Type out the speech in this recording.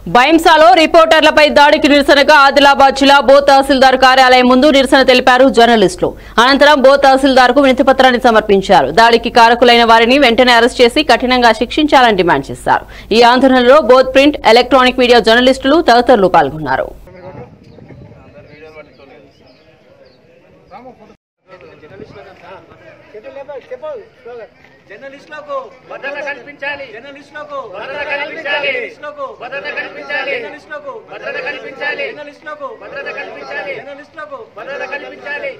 భైంసాలో రిపోర్టర్లపై దాడికి నిరసనగా ఆదిలాబాద్ జిల్లా బో తహసీల్దార్ కార్యాలయం ముందు నిరసన తెలిపారు జర్నలిస్టులు అనంతరం బో తహసీల్దార్ కు వినతిపత్రాన్ని సమర్పించారు దాడికి కారకులైన వారిని వెంటనే అరెస్ట్ చేసి కఠినంగా శిక్షించాలని డిమాండ్ చేశారు ఈ ఆందోళనలో బోత్ ప్రింట్ ఎలక్ట్రానిక్ మీడియా జర్నలిస్టులు తదితరులు పాల్గొన్నారు జర్నలిస్టులకు భద్రత కల్పించాలి జర్నలిస్టులకు భద్రత కల్పించాలి జర్నలిస్టులకు భద్రత కల్పించాలి జర్నలిస్టులకు భద్రత కల్పించాలి జర్నలిస్టులకు భద్రత కల్పించాలి జర్నలిస్టులకు భద్రత కల్పించాలి